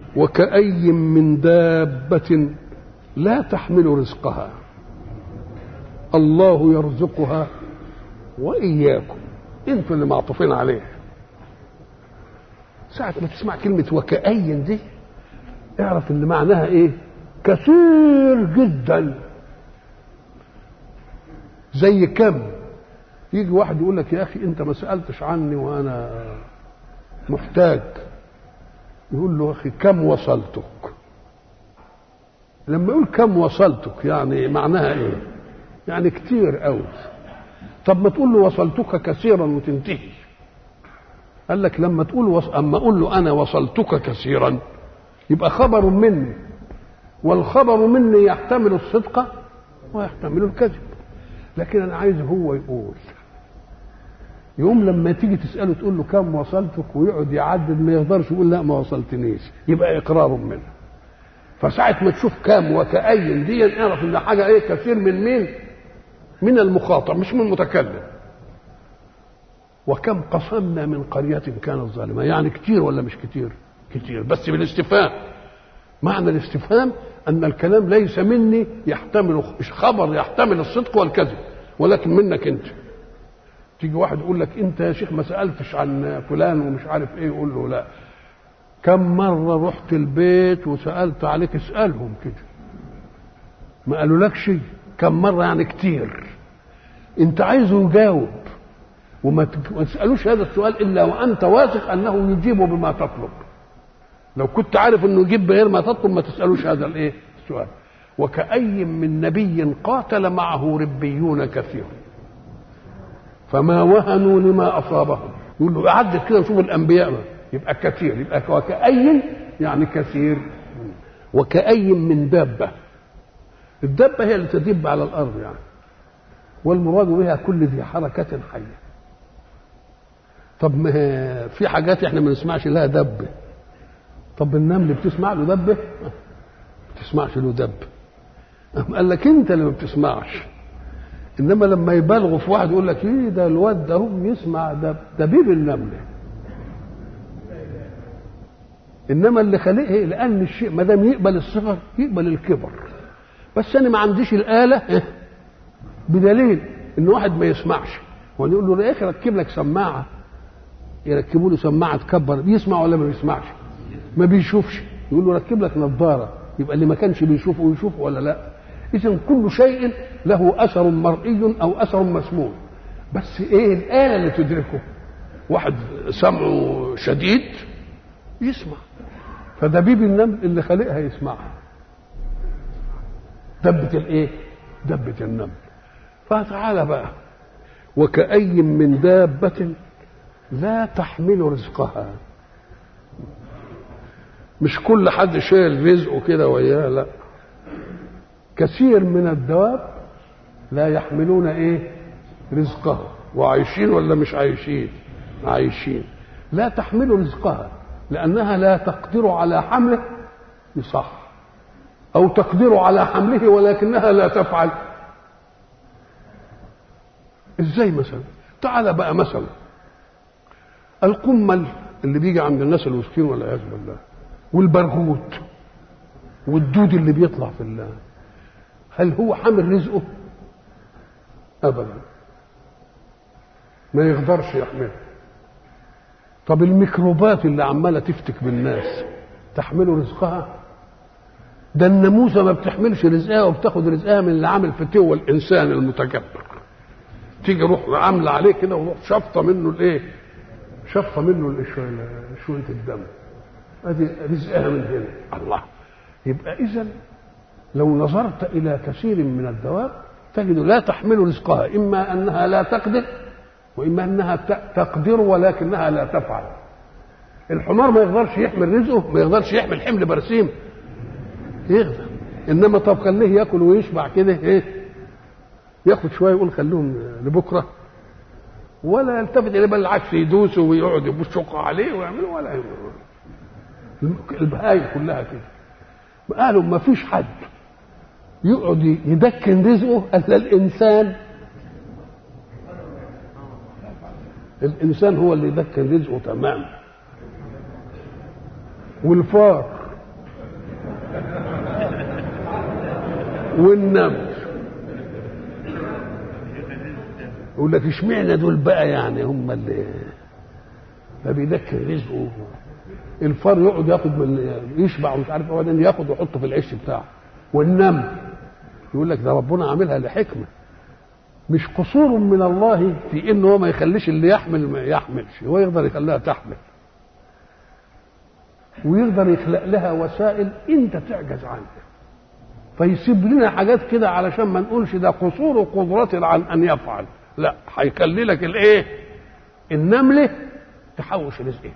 وكأي من دابة لا تحمل رزقها الله يرزقها وإياكم انتوا اللي معطوفين عليه ساعة ما تسمع كلمة وكأي دي اعرف ان معناها ايه كثير جدا زي كم يجي واحد يقول لك يا اخي انت ما سالتش عني وانا محتاج يقول له اخي كم وصلتك لما يقول كم وصلتك يعني معناها ايه يعني كتير قوي طب ما تقول له وصلتك كثيرا وتنتهي قال لك لما تقول وص... اما اقول له انا وصلتك كثيرا يبقى خبر مني والخبر مني يحتمل الصدق ويحتمل الكذب لكن انا عايز هو يقول يقوم لما تيجي تساله تقول له كم وصلتك ويقعد يعدد ما يقدرش يقول لا ما وصلتنيش يبقى اقرار منه فساعة ما تشوف كام وكأي دي اعرف ان حاجة ايه كثير من مين؟ من المخاطب مش من المتكلم وكم قصمنا من قرية كانت ظالمة يعني كتير ولا مش كتير كتير بس بالاستفهام معنى الاستفهام أن الكلام ليس مني يحتمل خبر يحتمل الصدق والكذب ولكن منك أنت تيجي واحد يقول لك أنت يا شيخ ما سألتش عن فلان ومش عارف إيه يقول له لا كم مرة رحت البيت وسألت عليك اسألهم كده ما قالوا لك شيء كم مرة يعني كتير انت عايزه يجاوب وما تسألوش هذا السؤال إلا وأنت واثق أنه يجيب بما تطلب لو كنت عارف أنه يجيب بغير ما تطلب ما تسألوش هذا الإيه السؤال وكأي من نبي قاتل معه ربيون كثير فما وهنوا لما أصابهم يقول له عدت كده نشوف الأنبياء يبقى كثير يبقى وكأي يعني كثير وكأي من دابة الدابة هي اللي تدب على الأرض يعني والمراد بها كل ذي حركة حية طب ما في حاجات احنا ما نسمعش لها دب طب النمل بتسمع له دبه ما بتسمعش له دب قال لك انت اللي ما بتسمعش انما لما يبالغوا في واحد يقول لك ايه ده الواد ده هو يسمع دب دبيب النمل انما اللي خلقه لان الشيء ما دام يقبل الصغر يقبل الكبر بس انا ما عنديش الاله بدليل ان واحد ما يسمعش ونقول له يا اخي ركب لك سماعه يركبوا له سماعه تكبر بيسمع ولا ما بيسمعش ما بيشوفش يقول له ركب لك نظاره يبقى اللي ما كانش بيشوفه يشوفه ولا لا اذا كل شيء له اثر مرئي او اثر مسموع بس ايه الاله اللي تدركه واحد سمعه شديد يسمع فدبيب النمل اللي خالقها يسمعها دبة الايه دبة النمل فتعالى بقى وكأي من دابة لا تحمل رزقها مش كل حد شايل رزقه كده وياه لا كثير من الدواب لا يحملون ايه رزقها وعايشين ولا مش عايشين عايشين لا تحمل رزقها لأنها لا تقدر على حمله يصح أو تقدر على حمله ولكنها لا تفعل ازاي مثلا تعال بقى مثلا القمل اللي بيجي عند الناس الوسطين والعياذ بالله والبرغوث والدود اللي بيطلع في الله هل هو حامل رزقه ابدا ما يقدرش يحمله طب الميكروبات اللي عماله تفتك بالناس تحمل رزقها ده الناموسه ما بتحملش رزقها وبتاخد رزقها من اللي عامل فتوى الانسان المتكبر تيجي روح عامله عليه كده وروح شفطه منه الايه؟ شفطه منه شويه الدم ادي رزقها من هنا الله يبقى اذا لو نظرت الى كثير من الدواب تجد لا تحمل رزقها اما انها لا تقدر واما انها تقدر ولكنها لا تفعل الحمار ما يقدرش يحمل رزقه ما يقدرش يحمل حمل برسيم يقدر انما طب خليه ياكل ويشبع كده ايه ياخد شويه يقول خلوهم لبكره ولا يلتفت اليه بل العكس يدوسوا ويقعد يبصوا عليه ويعملوا ولا يعملوا. البهايم كلها كده قالوا ما فيش حد يقعد يدكن رزقه الا الانسان الانسان هو اللي يدكن رزقه تمام والفار والنمل يقول لك اشمعنى دول بقى يعني هم اللي ما بيذكر رزقه الفار يقعد ياخد من يشبع ومش عارف وبعدين ياخد ويحطه في العش بتاعه والنمل يقول لك ده ربنا عاملها لحكمه مش قصور من الله في انه هو ما يخليش اللي يحمل ما يحملش هو يقدر يخليها تحمل ويقدر يخلق لها وسائل انت تعجز عنها فيسيب لنا حاجات كده علشان ما نقولش ده قصور قدرته عن ان يفعل لا هيخلي لك الايه النمله تحوش رزقها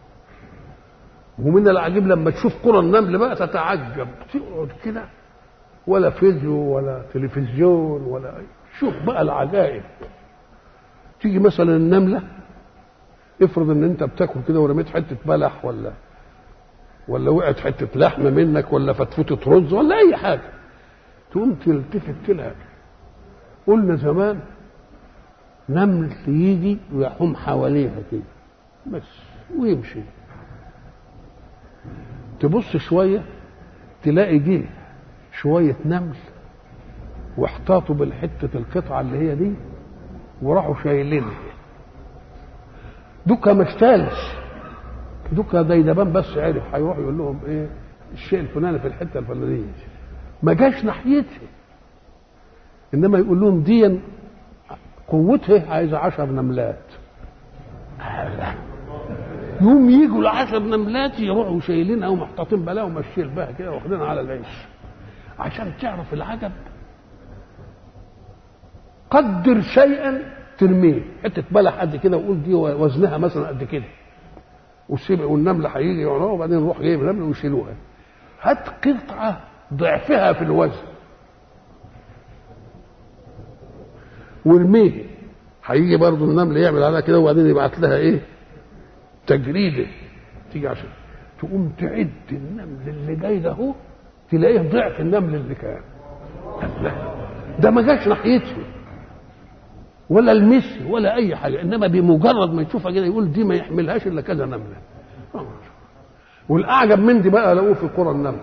ومن العجيب لما تشوف قرى النمل بقى تتعجب تقعد كده ولا فيديو ولا تلفزيون ولا أي. شوف بقى العجائب تيجي مثلا النمله افرض ان انت بتاكل كده ورميت حته بلح ولا ولا وقعت حته لحمه منك ولا فتفوته رز ولا اي حاجه تقوم تلتفت تلها قلنا زمان نمل يجي ويحوم حواليها كده بس ويمشي تبص شويه تلاقي جه شويه نمل واحتاطوا بالحته القطعه اللي هي دي وراحوا شايلينها دوكا ما اشتالش دوكا ديدبان بس عرف هيروح يقول لهم ايه الشيء الفلاني في الحته الفلانيه ما جاش ناحيتها انما يقول لهم دي قوتها عايزه عشر نملات يوم يجوا العشر نملات يروحوا شايلينها ومحتاطين بلاها وماشيين بها كده واخدينها على العيش عشان تعرف العجب قدر شيئا ترميه حته بلح قد كده وقول دي وزنها مثلا قد كده والسبع والنمله هيجي يعرفوا وبعدين نروح جايب نمله ويشيلوها هات قطعه ضعفها في الوزن وارميه هيجي برضه النمل يعمل عليها كده وبعدين يبعت لها ايه تجريده تيجي عشان تقوم تعد النمل اللي جاي ده اهو تلاقيه ضعف النمل اللي كان ده ما جاش ناحيته ولا المس ولا اي حاجه انما بمجرد ما يشوفها كده يقول دي ما يحملهاش الا كذا نمله والاعجب من دي بقى لقوه في قرى النمل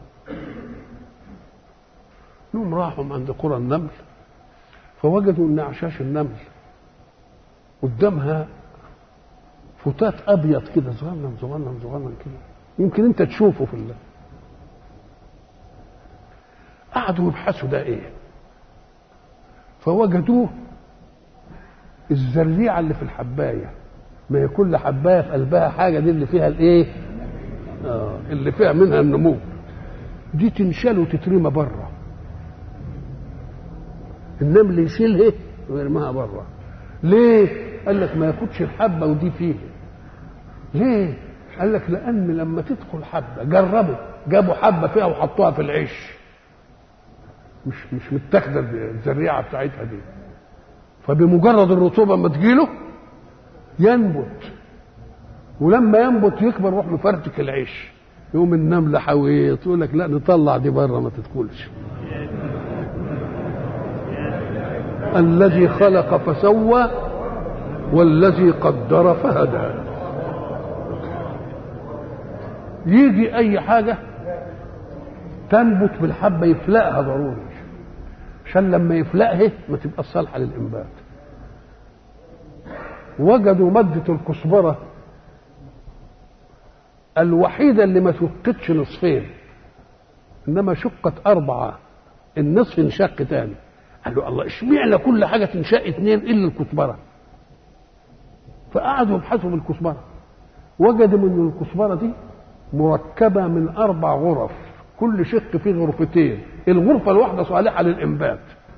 يوم راحوا عند قرى النمل فوجدوا ان اعشاش النمل قدامها فتات ابيض كده صغنن صغنن صغنن كده يمكن انت تشوفه في الله قعدوا يبحثوا ده ايه فوجدوه الزريعه اللي في الحبايه ما هي كل حبايه في قلبها حاجه دي اللي فيها الايه آه اللي فيها منها النمو دي تنشال وتترمى بره النمل يشيلها ويرميها بره ليه قال لك ما ياخدش الحبه ودي فيه ليه قال لك لان لما تدخل حبه جربوا جابوا حبه فيها وحطوها في العيش مش مش متاخده الزريعه بتاعتها دي فبمجرد الرطوبه ما تجيله ينبت ولما ينبت يكبر يروح مفرتك العيش يقوم النمله حويط تقول لك لا نطلع دي بره ما تدخلش الذي خلق فسوى والذي قدر فهدى يجي اي حاجه تنبت بالحبه يفلقها ضروري عشان لما يفلقها ما تبقى صالحه للانبات وجدوا ماده الكزبره الوحيده اللي ما شقتش نصفين انما شقت اربعه النصف انشق تاني قال له الله اشمعنى كل حاجه تنشق اتنين الا الكزبره فقعدوا يبحثوا بالكزبره وجدوا ان الكزبره دي مركبه من اربع غرف كل شق فيه غرفتين الغرفه الواحده صالحه للانبات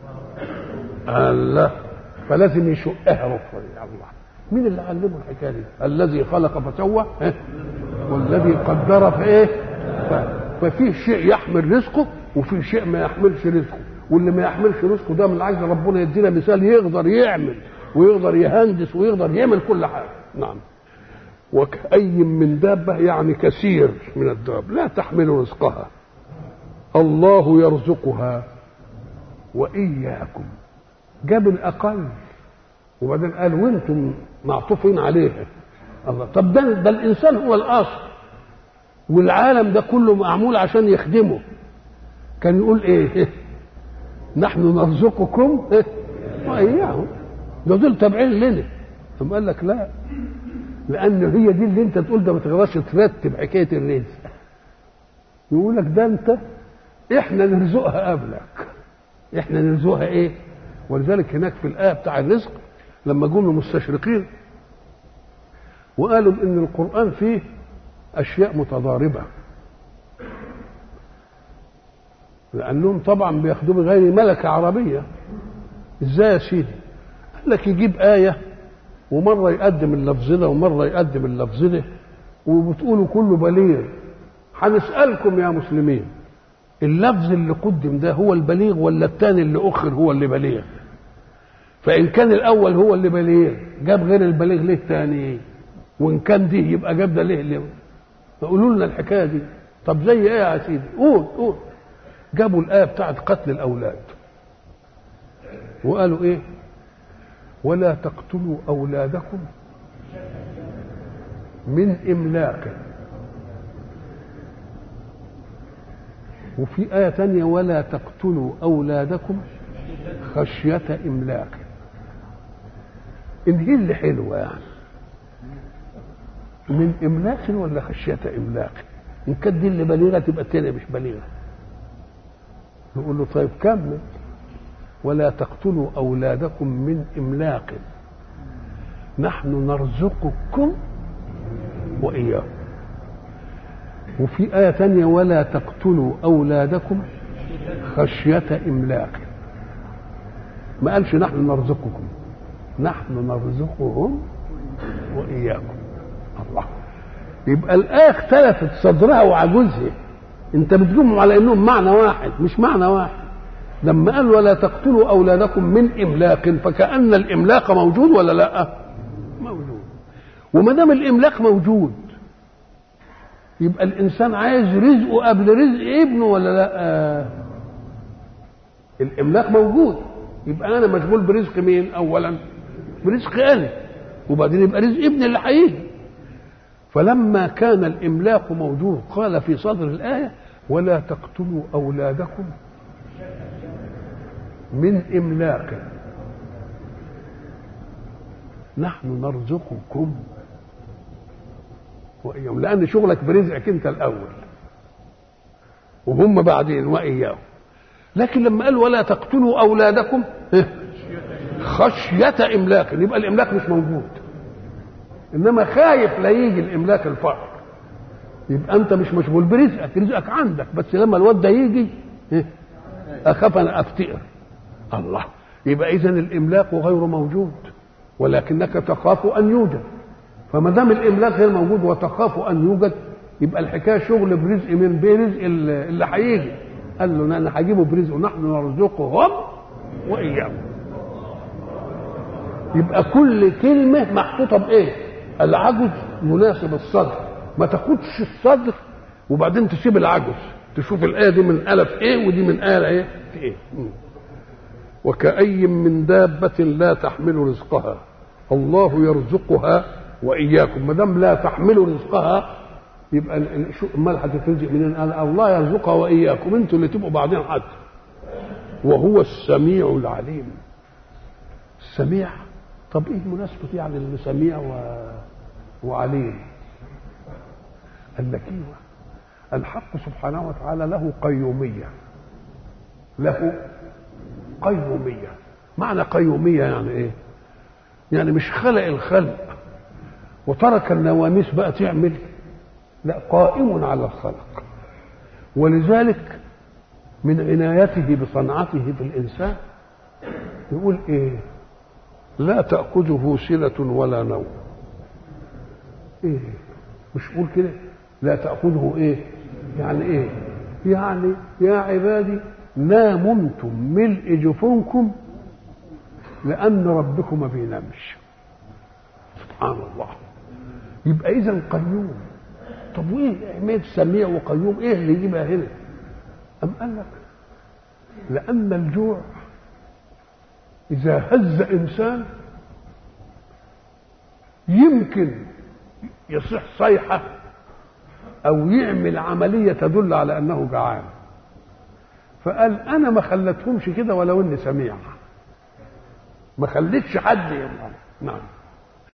الله فلازم يشقها غرفه يا الله مين اللي علمه الحكايه دي الذي خلق فسوى والذي قدر في ايه ففي شيء يحمل رزقه وفي شيء ما يحملش رزقه واللي ما يحملش رزقه ده من عايز ربنا يدينا مثال يقدر يعمل ويقدر يهندس ويقدر يعمل كل حاجه نعم وكأي من دابة يعني كثير من الدواب لا تحمل رزقها الله يرزقها وإياكم جاب الأقل وبعدين قال وانتم معطوفين عليها الله طب ده, ده الإنسان هو الأصل والعالم ده كله معمول عشان يخدمه كان يقول ايه نحن نرزقكم واياهم ده دول تابعين لنا ثم قال لك لا لان هي دي اللي انت تقول ده ما تقدرش ترتب حكايه الرزق يقول لك ده انت احنا نرزقها قبلك احنا نرزقها ايه ولذلك هناك في الايه بتاع الرزق لما جم المستشرقين وقالوا ان القران فيه اشياء متضاربه لانهم طبعا بياخدوه بغير ملكه عربيه ازاي يا سيدي قال لك يجيب ايه ومره يقدم اللفظ ده ومره يقدم اللفظ ده وبتقولوا كله بليغ هنسالكم يا مسلمين اللفظ اللي قدم ده هو البليغ ولا الثاني اللي اخر هو اللي بليغ فان كان الاول هو اللي بليغ جاب غير البليغ ليه الثاني وان كان دي يبقى جاب ده ليه ليه قولوا لنا الحكايه دي طب زي ايه يا سيدي قول قول جابوا الايه بتاعت قتل الاولاد وقالوا ايه ولا تقتلوا اولادكم من املاق وفي آية تانية ولا تقتلوا أولادكم خشية إملاق إن هي اللي حلوة يعني من إملاق ولا خشية إملاق إن كانت دي اللي بليغة تبقى التانية مش بليغة نقول له طيب كمل ولا تقتلوا أولادكم من إملاق نحن نرزقكم وإياكم وفي آية تانية ولا تقتلوا أولادكم خشية إملاق ما قالش نحن نرزقكم نحن نرزقهم وإياكم الله يبقى الآية اختلفت صدرها وعجوزها أنت بتجمع على إنهم معنى واحد مش معنى واحد لما قال ولا تقتلوا أولادكم من إملاق فكأن الإملاق موجود ولا لا موجود وما دام الإملاق موجود يبقى الانسان عايز رزقه قبل رزق ابنه ولا لا الاملاق موجود يبقى انا مشغول برزق مين اولا برزق انا وبعدين يبقى رزق ابني اللي هيجي فلما كان الاملاق موجود قال في صدر الايه ولا تقتلوا اولادكم من املاق نحن نرزقكم وإياهم لأن شغلك برزقك أنت الأول وهم بعدين وإياهم لكن لما قال ولا تقتلوا أولادكم خشية إملاق يبقى الإملاق مش موجود إنما خايف لا يجي الإملاق الفقر يبقى أنت مش مشغول برزقك رزقك عندك بس لما الواد ده يجي أخاف أنا أفتقر الله يبقى إذا الإملاق غير موجود ولكنك تخاف أن يوجد فما دام الاملاك غير موجود وتخاف ان يوجد يبقى الحكايه شغل برزق من برزق اللي هيجي قال له انا هجيبه برزقه نحن نرزقهم واياكم يبقى كل كلمه محطوطه بايه العجز يناسب الصدر ما تاخدش الصدر وبعدين تسيب العجز تشوف الايه دي من الف ايه ودي من ايه ايه في ايه وكأي من دابة لا تحمل رزقها الله يرزقها واياكم ما دام لا تحملوا رزقها يبقى امال هتترزق منين؟ قال الله يرزقها واياكم انتوا اللي تبقوا بعدين حد وهو السميع العليم السميع طب ايه مناسبة يعني اللي سميع و... وعليم قال لك ايوه الحق سبحانه وتعالى له قيومية له قيومية معنى قيومية يعني ايه يعني مش خلق الخلق وترك النواميس بقى تعمل لا قائم على الخلق ولذلك من عنايته بصنعته في الإنسان يقول إيه لا تأخذه سنة ولا نوم إيه مش يقول كده لا تأخذه إيه يعني إيه يعني يا عبادي ناممتم ملء جفونكم لأن ربكم ما بينامش سبحان الله يبقى اذا قيوم طب وايه اهميه سميع وقيوم ايه اللي يجيبها هنا ام قال لك لان الجوع اذا هز انسان يمكن يصح صيحه او يعمل عمليه تدل على انه جعان فقال انا ما خلتهمش كده ولو اني سميع ما خليتش حد يبقى نعم